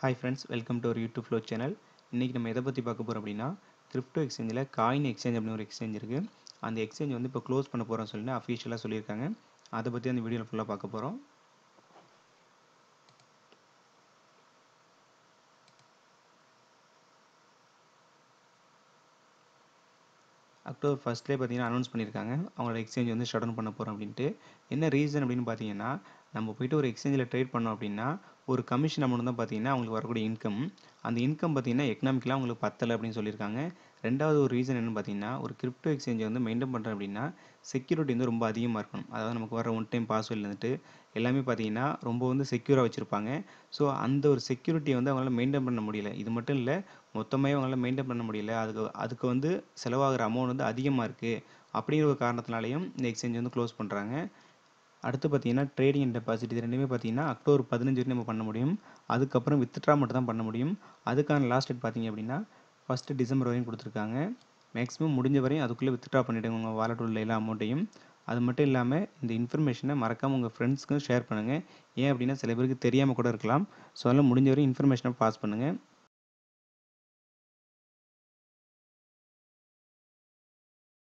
hi friends welcome to ஒரு YouTube flow channel இன்றைக்கி நம்ம எதை பற்றி பார்க்க போகிறோம் அப்படின்னா கிரிப்டோ எக்ஸ்சேஞ்சில் காயின் எக்ஸ்சேஞ்ச் அப்படின்னு ஒரு எக்ஸ்சேஞ்ச் இருக்குது அந்த எக்ஸ்சேஞ்ச் வந்து இப்போ க்ளோஸ் பண்ண போகிறோம் சொல்லிட்டு அஃபிஷியலாக சொல்லியிருக்காங்க அதை பற்றி அந்த வீடியோவில் ஃபுல்லாக பார்க்க போகிறோம் அக்டோபர் ஃபஸ்ட்லேயே பார்த்தீங்கன்னா அனௌன்ஸ் பண்ணியிருக்காங்க அவங்களோட எக்ஸ்சேஞ்ச் வந்து ஷட் டவுன் பண்ண போகிறோம் அப்படின்ட்டு என்ன ரீசன் அப்படின்னு பார்த்தீங்கன்னா நம்ம போயிட்டு ஒரு எக்ஸ்சேஞ்சில் ட்ரேட் பண்ணோம் அப்படின்னா ஒரு கமிஷன் அமௌண்ட் தான் பார்த்தீங்கன்னா அவங்களுக்கு வரக்கூடிய இன்கம் அந்த இன்கம் பார்த்தீங்கன்னா எக்கனாமிக்கலாக அவங்களுக்கு பத்தலை அப்படின்னு சொல்லியிருக்காங்க ரெண்டாவது ஒரு ரீசன் என்னன்னு பார்த்தீங்கன்னா ஒரு கிரிப்டோ எக்ஸ்சேஞ்சை வந்து மெயின்டைன் பண்ணுறோம் அப்படின்னா செக்யூரிட்டி வந்து ரொம்ப அதிகமாக இருக்கணும் அதாவது நமக்கு வர ஒன் டைம் பாஸ்வேர்டில் இருந்துட்டு எல்லாமே பார்த்தீங்கன்னா ரொம்ப வந்து செக்யூராக வச்சுருப்பாங்க ஸோ அந்த ஒரு செக்யூரிட்டியை வந்து அவங்களால மெயின்டைன் பண்ண முடியல இது மட்டும் இல்லை மொத்தமே அவங்களால மெயின்டைன் பண்ண முடியல அதுக்கு அதுக்கு வந்து செலவாகிற அமௌண்ட் வந்து அதிகமாக இருக்குது அப்படிங்கிற ஒரு காரணத்தினாலையும் இந்த எக்ஸ்சேஞ்ச் வந்து க்ளோஸ் பண்ணுறாங்க அடுத்து பார்த்தீங்கன்னா ட்ரேடிங் அண்ட் டெபாசிட் இது ரெண்டுமே பார்த்தீங்கன்னா அக்டோபர் பதினஞ்சு வரைக்கும் நம்ம பண்ண முடியும் அதுக்கப்புறம் வித்ட்ரா மட்டும் தான் பண்ண முடியும் அதுக்கான லாஸ்ட் டேட் பார்த்தீங்க அப்படின்னா ஃபஸ்ட்டு டிசம்பர் வரையும் கொடுத்துருக்காங்க மேக்ஸிமம் முடிஞ்ச வரையும் அதுக்குள்ளே வித்ட்ரா பண்ணிவிடுங்க உங்கள் வாலெட் உள்ள எல்லா அமௌண்ட்டையும் அது மட்டும் இல்லாமல் இந்த இன்ஃபர்மேஷனை மறக்காமல் உங்கள் ஃப்ரெண்ட்ஸ்க்கும் ஷேர் பண்ணுங்கள் ஏன் அப்படின்னா சில பேருக்கு தெரியாமல் கூட இருக்கலாம் ஸோ அதனால் முடிஞ்ச வரையும் இன்ஃபர்மேஷனை பாஸ் பண்ணுங்கள்